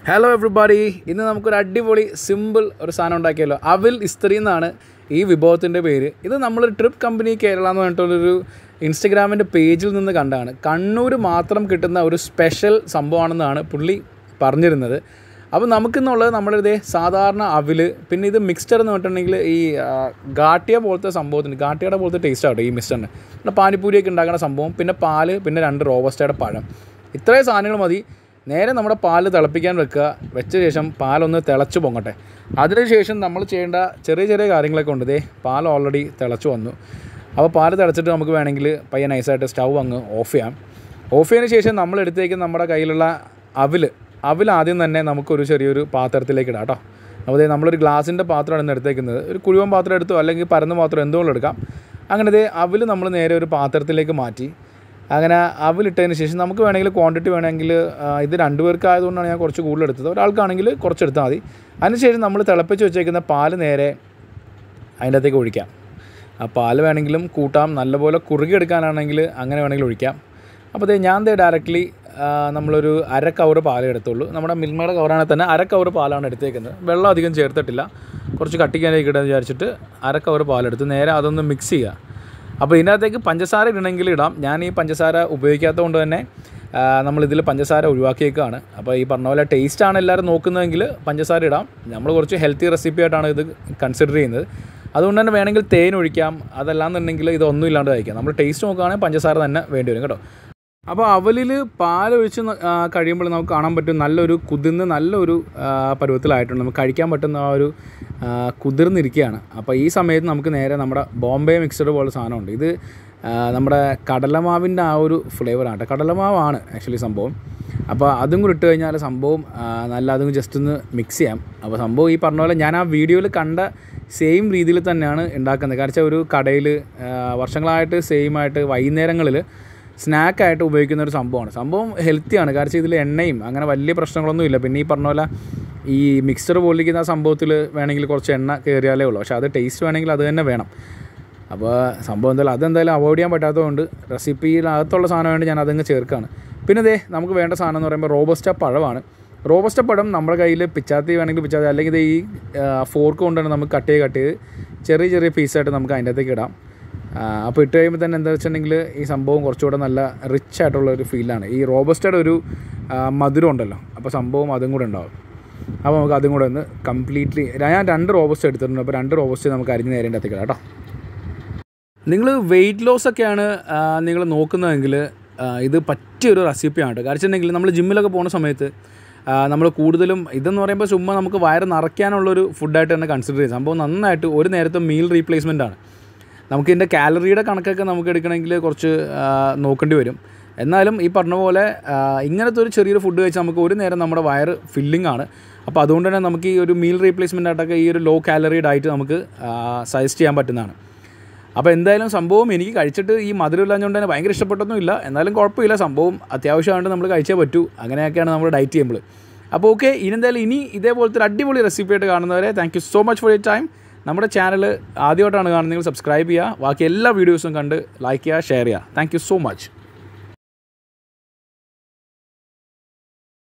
hello everybody ഇന്ന് നമുക്കൊരു അടിപൊളി സിമ്പിൾ ഒരു സാധനം ഉണ്ടാക്കിയല്ലോ അവിൽ ഇസ്ത്രി എന്നാണ് ഈ വിഭവത്തിൻ്റെ പേര് ഇത് നമ്മൾ ട്രിപ്പ് കമ്പനി കേരള എന്ന് പറഞ്ഞിട്ടുള്ളൊരു ഇൻസ്റ്റഗ്രാമിൻ്റെ പേജിൽ നിന്ന് കണ്ടാണ് കണ്ണൂർ മാത്രം കിട്ടുന്ന ഒരു സ്പെഷ്യൽ സംഭവമാണെന്നാണ് പുള്ളി പറഞ്ഞിരുന്നത് അപ്പോൾ നമുക്കെന്നുള്ളത് നമ്മളിതേ സാധാരണ അവിൽ പിന്നെ ഇത് മിക്സ്ചർ എന്ന് പറഞ്ഞിട്ടുണ്ടെങ്കിൽ ഈ ആ, ഗാട്ടിയ പോലത്തെ സംഭവത്തിന് ഗാട്ടിയുടെ പോലത്തെ ടേസ്റ്റ് ആട്ടോ ഈ മിക്സ്ചറിന് പിന്നെ പാനിപ്പൂരിയൊക്കെ ഉണ്ടാക്കുന്ന സംഭവം പിന്നെ പാല് പിന്നെ രണ്ട് റോബസ്റ്റയുടെ പഴം ഇത്രയും സാധനങ്ങൾ മതി നേരെ നമ്മുടെ പാല് തിളപ്പിക്കാൻ വെക്കുക വെച്ച ശേഷം പാലൊന്ന് തിളച്ച് പൊങ്ങട്ടെ അതിനുശേഷം നമ്മൾ ചെയ്യേണ്ട ചെറിയ ചെറിയ കാര്യങ്ങളൊക്കെ ഉണ്ട് ദേ പാൽ ഓൾറെഡി തിളച്ച് വന്നു അപ്പോൾ പാല് തിളച്ചിട്ട് നമുക്ക് വേണമെങ്കിൽ പയ്യെ നൈസായിട്ട് സ്റ്റൗ അങ്ങ് ഓഫ് ചെയ്യാം ഓഫ് ചെയ്തതിന് ശേഷം നമ്മൾ എടുത്തേക്ക് നമ്മുടെ കയ്യിലുള്ള അവിൽ അവിൽ ആദ്യം തന്നെ നമുക്കൊരു ചെറിയൊരു പാത്രത്തിലേക്ക് ഇടാം കേട്ടോ അപ്പോൾ ദേ നമ്മളൊരു ഗ്ലാസിൻ്റെ പാത്രമാണ് ഇന്ന് എടുത്തേക്കുന്നത് ഒരു കുഴുവൻ പാത്രം എടുത്തോ അല്ലെങ്കിൽ പരന്ന പാത്രം എന്തുകൊണ്ടും എടുക്കാം അങ്ങനെ ദേ അവിൽ നമ്മൾ നേരെ ഒരു പാത്രത്തിലേക്ക് മാറ്റി അങ്ങനെ അവിലിട്ടതിന് ശേഷം നമുക്ക് വേണമെങ്കിൽ ക്വാണ്ടിറ്റി വേണമെങ്കിൽ ആ, ഇത് രണ്ട് പേർക്ക് ആയതുകൊണ്ടാണ് ഞാൻ കുറച്ച് കൂടുതൽ എടുത്തത് ഒരാൾക്കാണെങ്കിൽ കുറച്ച് എടുത്താൽ മതി അതിനുശേഷം നമ്മൾ തിളപ്പിച്ച് വെച്ചേക്കുന്ന പാല് നേരെ അതിൻ്റെ അകത്തേക്ക് ഒഴിക്കാം ആ പാല് വേണമെങ്കിലും കൂട്ടാം നല്ലപോലെ കുറുകിയെടുക്കാനാണെങ്കിൽ അങ്ങനെ വേണമെങ്കിൽ ഒഴിക്കാം അപ്പോൾ ദേ ഞാൻ ദേ ഡയറക്റ്റ്ലി നമ്മളൊരു അര കവർ പാലേ എടുത്തുള്ളൂ നമ്മുടെ മിൽമയുടെ കവറാണെങ്കിൽ തന്നെ അര കവർ പാലാണ് എടുത്തേക്കുന്നത് വെള്ളം അധികം ചേർത്തിട്ടില്ല കുറച്ച് കട്ടിക്കാനായിട്ട് ഇടാന്ന് വിചാരിച്ചിട്ട് അര കവർ പാലെടുത്ത് നേരെ അതൊന്ന് മിക്സ് ചെയ്യുക അപ്പോൾ ഇതിനകത്തേക്ക് പഞ്ചസാര ഇടണമെങ്കിൽ ഇടാം ഞാൻ ഈ പഞ്ചസാര ഉപയോഗിക്കാത്തത് കൊണ്ട് തന്നെ ആ, നമ്മളിതിൽ പഞ്ചസാര ഒഴിവാക്കിയേക്കാണ് അപ്പോൾ ഈ പറഞ്ഞ പോലെ ടേസ്റ്റാണ് എല്ലാവരും നോക്കുന്നതെങ്കിൽ പഞ്ചസാര ഇടാം നമ്മൾ കുറച്ച് ഹെൽത്തി റെസിപ്പി ആയിട്ടാണ് ഇത് കൺസിഡർ ചെയ്യുന്നത് അതുകൊണ്ട് തന്നെ വേണമെങ്കിൽ തേൻ ഒഴിക്കാം അതല്ലാന്നുണ്ടെങ്കിൽ ഇതൊന്നും ഇല്ലാണ്ട് കഴിക്കാം നമ്മൾ ടേസ്റ്റ് നോക്കുകയാണെങ്കിൽ പഞ്ചസാര തന്നെ വേണ്ടി വരും കേട്ടോ അപ്പോൾ അവലിൽ പാലൊഴിച്ച് ന- ആ, കഴിയുമ്പോൾ നമുക്ക് കാണാൻ പറ്റും നല്ലൊരു കുതിർന്ന് നല്ലൊരു ആ, പരുവത്തിലായിട്ടുണ്ട് നമുക്ക് കഴിക്കാൻ പറ്റുന്ന ആ ഒരു ആ, കുതിർന്നിരിക്കുകയാണ് അപ്പോൾ ഈ സമയത്ത് നമുക്ക് നേരെ നമ്മുടെ ബോംബെ മിക്സഡ് പോലെ സാധനമുണ്ട് ഇത് ആ, നമ്മുടെ കടലമാവിൻ്റെ ആ ഒരു ഫ്ലേവറാണ് കേട്ടോ കടലമാവാണ് ആക്ച്വലി സംഭവം അപ്പോൾ അതും കൂടി ഇട്ട് കഴിഞ്ഞാൽ സംഭവം ആ, നല്ല അതും ജസ്റ്റ് ഒന്ന് മിക്സ് ചെയ്യാം അപ്പോൾ സംഭവം ഈ പറഞ്ഞ പോലെ ഞാൻ ആ വീഡിയോയിൽ കണ്ട സെയിം രീതിയിൽ തന്നെയാണ് ഉണ്ടാക്കുന്നത് കാരണം വെച്ചാൽ ഒരു കടയിൽ വർഷങ്ങളായിട്ട് സെയിം ആയിട്ട് വൈകുന്നേരങ്ങളിൽ സ്നാക്കായിട്ട് ഉപയോഗിക്കുന്ന ഒരു സംഭവമാണ് സംഭവം ഹെൽത്തിയാണ് കാരണം ഇതിൽ എണ്ണയും അങ്ങനെ വലിയ പ്രശ്നങ്ങളൊന്നും ഇല്ല പിന്നെ ഈ പറഞ്ഞ പോലെ ഈ മിക്സർ പോലിരിക്കുന്ന ആ സംഭവത്തിൽ വേണമെങ്കിൽ കുറച്ച് എണ്ണ കയറിയാലേ ഉള്ളൂ പക്ഷേ അത് ടേസ്റ്റ് വേണമെങ്കിൽ അത് തന്നെ വേണം അപ്പോൾ സംഭവം എന്തായാലും അതെന്തായാലും അവോയ്ഡ് ചെയ്യാൻ പറ്റാത്തതുകൊണ്ട് റെസിപ്പിയിലകത്തുള്ള സാധനം വേണ്ടി ഞാൻ അതങ്ങ് ചേർക്കുകയാണ് പിന്നെ ദേ നമുക്ക് വേണ്ട സാധനം എന്ന് പറയുമ്പോൾ റോബസ്റ്റ പഴമാണ് റോബസ്റ്റ പഴം നമ്മുടെ കയ്യിൽ പിച്ചാത്തി വേണമെങ്കിൽ പിച്ചാത്തി അല്ലെങ്കിൽ ദേ ഈ ഫോർക്ക് കൊണ്ടാണ് നമുക്ക് കട്ട് ചെയ്ത് കട്ട് ചെയ്ത് ചെറിയ ചെറിയ പീസായിട്ട് നമുക്ക് അതിൻ്റെ അകത്തേക്ക് ഇടാം ആ, അപ്പോൾ ഇട്ട് കഴിയുമ്പോൾ തന്നെ എന്താ വെച്ചിട്ടുണ്ടെങ്കിൽ ഈ സംഭവം കുറച്ചുകൂടെ നല്ല റിച്ച് ആയിട്ടുള്ള ഒരു ഫീലാണ് ഈ റോബസ്റ്റയുടെ ഒരു ആ, മധുരം ഉണ്ടല്ലോ അപ്പോൾ സംഭവം അതും കൂടെ ഉണ്ടാവും അപ്പോൾ നമുക്ക് അതും കൂടെ ഒന്ന് കംപ്ലീറ്റ്ലി ഞാൻ രണ്ട് റോബസ്റ്റ് എടുത്തിട്ടുണ്ട് അപ്പോൾ രണ്ട് റോബസ്റ്റ് നമുക്ക് അരിഞ്ഞ് നേരേണ്ട അകത്തേക്ക് ഇടാം കേട്ടോ നിങ്ങൾ വെയിറ്റ് ലോസ് ഒക്കെയാണ് നിങ്ങൾ നോക്കുന്നതെങ്കിൽ ആ, ഇത് പറ്റിയൊരു റെസിപ്പിയാണ് കേട്ടോ കാരണം വെച്ചിട്ടുണ്ടെങ്കിൽ നമ്മൾ ജിമ്മിലൊക്കെ പോകുന്ന സമയത്ത് നമ്മൾ കൂടുതലും ഇതെന്ന് പറയുമ്പോൾ ചുമ്മാ നമുക്ക് വയറ് നിറയ്ക്കാനുള്ളൊരു ഫുഡായിട്ട് തന്നെ കൺസിഡർ ചെയ്യും സംഭവം നന്നായിട്ട് ഒരു നേരത്തെ മീൽ റീപ്ലേസ്മെൻ്റ് ആണ് നമുക്ക് ഇതിൻ്റെ കാലറിയുടെ കണക്കൊക്കെ നമുക്ക് എടുക്കണമെങ്കിൽ കുറച്ച് ആ, നോക്കേണ്ടി വരും എന്നാലും ഈ പറഞ്ഞ പോലെ ആ, ഇങ്ങനത്തെ ഒരു ചെറിയൊരു ഫുഡ് കഴിച്ചാൽ നമുക്ക് ഒരു നേരം നമ്മുടെ വയറ് ഫില്ലിംഗ് ആണ് അപ്പോൾ അതുകൊണ്ട് തന്നെ നമുക്ക് ഈ ഒരു മീൽ റീപ്ലേസ്മെൻ്റ് ആയിട്ടൊക്കെ ഈ ഒരു ലോ കാലറി ഡയറ്റ് നമുക്ക് സജസ്റ്റ് ചെയ്യാൻ പറ്റുന്നതാണ് അപ്പോൾ എന്തായാലും സംഭവം എനിക്ക് കഴിച്ചിട്ട് ഈ മധുരം ഇല്ലാഞ്ഞുകൊണ്ട് തന്നെ ഭയങ്കര ഇഷ്ടപ്പെട്ടൊന്നുമില്ല എന്നാലും കുഴപ്പമില്ല സംഭവം അത്യാവശ്യമായിട്ട് നമ്മൾ കഴിച്ചേ പറ്റൂ അങ്ങനെയൊക്കെയാണ് നമ്മൾ ഡയറ്റ് ചെയ്യുമ്പോൾ അപ്പോൾ ഓക്കെ ഇനി എന്തായാലും ഇനി ഇതേപോലത്തെ ഒരു അടിപൊളി റെസിപ്പി ആയിട്ട് കാണുന്നവരെ thank you so much for your time നമ്മുടെ ചാനൽ ആദ്യമായിട്ടാണ് കാണുന്നതെങ്കിൽ സബ്സ്ക്രൈബ് ചെയ്യുക ബാക്കി എല്ലാ വീഡിയോസും കണ്ട് ലൈക്ക് ചെയ്യുക ഷെയർ ചെയ്യുക താങ്ക് യു സോ മച്ച്